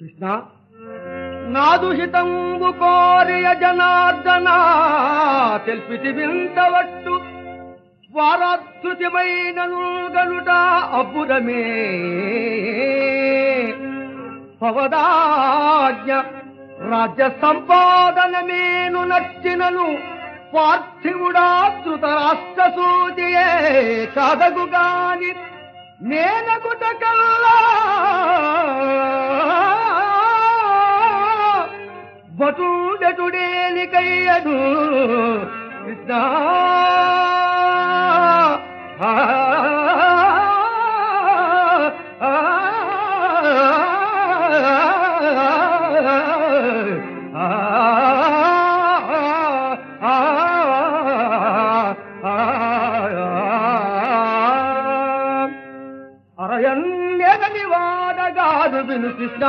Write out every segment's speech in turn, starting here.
కృష్ణ నాదుహితంబు కోరియ జనార్దన తెల్పితి వింతవట్టు వారాధృతిమైన గనుట అబ్బురమే పవదాజ్ఞ రాజ్య సంపాదన మేను నచ్చినను పార్థివుడా ధృతరాష్ట్ర సూచియే కాదగు గాని నేనగుట కల్లా బటుడటుడేలికయ్యదు కృష్ణ ఆ, ఆ, ఆ, అరయన్యగని వాడగాదు విను కృష్ణ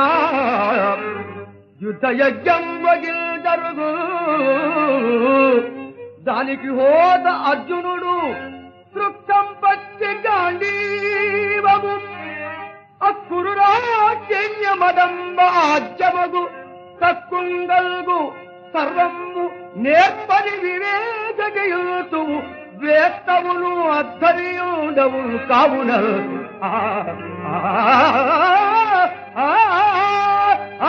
యుద్ధ యజ్ఞం వగిల్ జరుగు దానికి హోద అర్జునుడు వృక్షం పచ్చి గాంధీవము అక్కురు రాజ్యమదంబాజ్యమగు తక్కుంగల్గు సర్వము నేర్పని వివేచకయుతువు వేత్తవును అద్ధరియుడవు కావున ఆ, ఆ, ఆ, ఆ,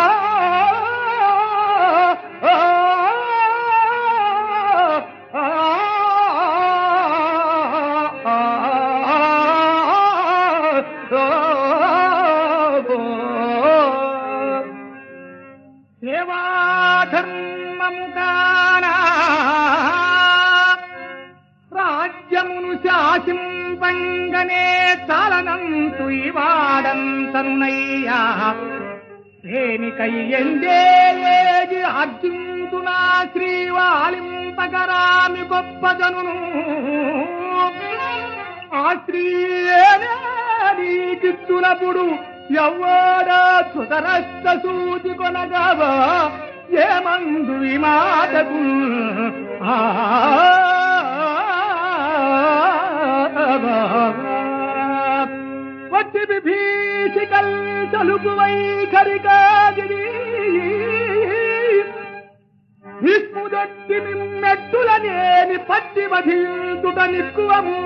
సేవాధర్మము కానా రాజ్యమును శాసింపంగనే చాలనంతు ఇవాడంతనునయ్యా దేనికై ఎందేది అర్జుంతునా శ్రీవాలింపగరామి గొప్పజనును ఆ శ్రీకిచ్చునప్పుడు ఎవ్వడా సుతరస్త సూచి కొనగవా ఏమందు ఈ మాటకు వచ్చి విభీషికల్ తలుపు వైఖరికాగిరి విష్ణుదట్టి మెట్టులనేని పట్టి వధిల్తుట నిక్కువము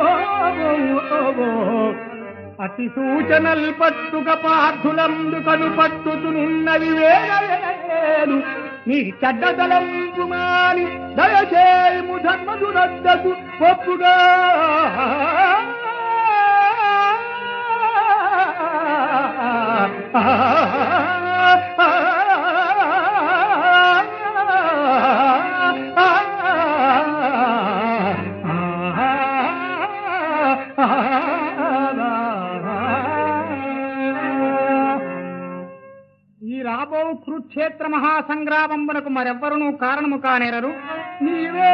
అతి సూచనల్ పట్టుక పార్థులందు కను పట్టుతునున్నవి వేరు నీ చెడ్డతలంపు మాని దయచేయము ధర్మదురద్దకు ఒప్పుగా ఈ రాబో కురుక్షేత్ర మహాసంగ్రామమునకు మరెవ్వరునూ కారణము కానేరరు నీవే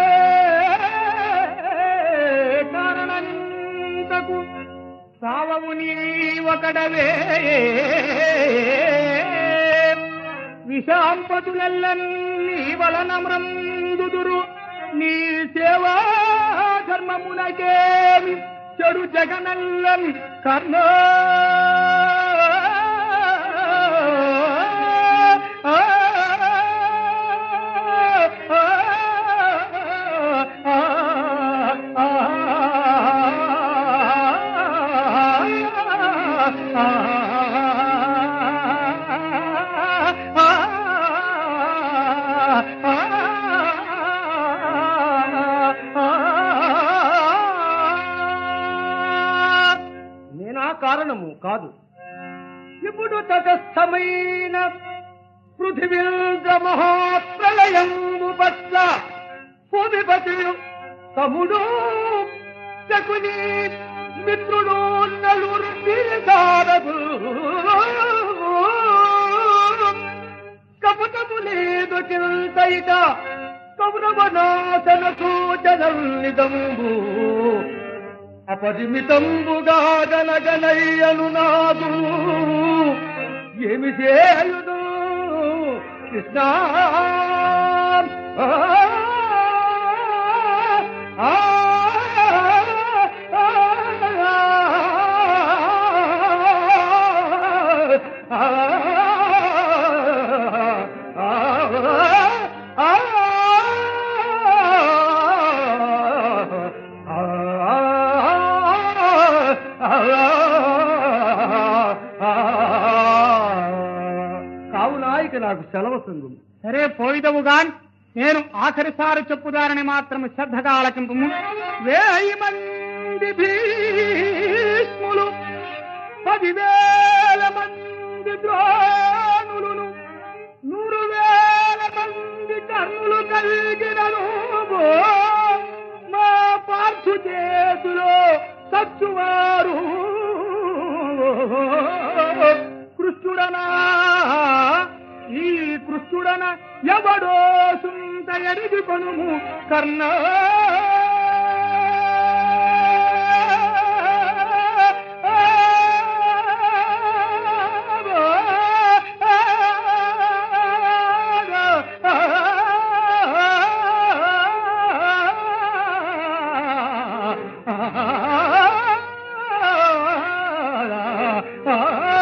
కారణంతకు సావవు నీ ఒకడవే విషాంపతులెల్లన్నీ వలన మ్రందుదురు నీ సేవా ధర్మమునకేమి చెడు జగనల్లని కర్ణ నేనా కారణము కాదు ఇప్పుడు తటస్థమైన పృథివీంద్ర మహాప్రలయంబు పట్ల భూమిపతి తముడు శకుని మిత్రుడు నలుగురు వీరసారదు కపటము లేదు చింతయిట కౌరవనాశన సూచనల్నిదంబు అపరిమితంబుగా గనగనయ్యను నాదు ఏమి చేయుదు కృష్ణ ఆ, ఆ, ఆ, ఆ, పోవడానికి నాకు సెలవు సంగు సరే పోయిదవుగాన్ నేను ఆఖరిసారి చెప్పుదారని మాత్రం శ్రద్ధగా ఆలకింపు వేయి మంది భీష్ములు పదివేల మంది ద్రోణులను నూరు వేల మంది కర్ణులు కలిగినను మా పార్థు చేతిలో సచ్చువారు కృష్ణుడనా ఈ కృష్ణుడన ఎవడో సుంత ఎరిగి కొనుము కర్ణ ఆ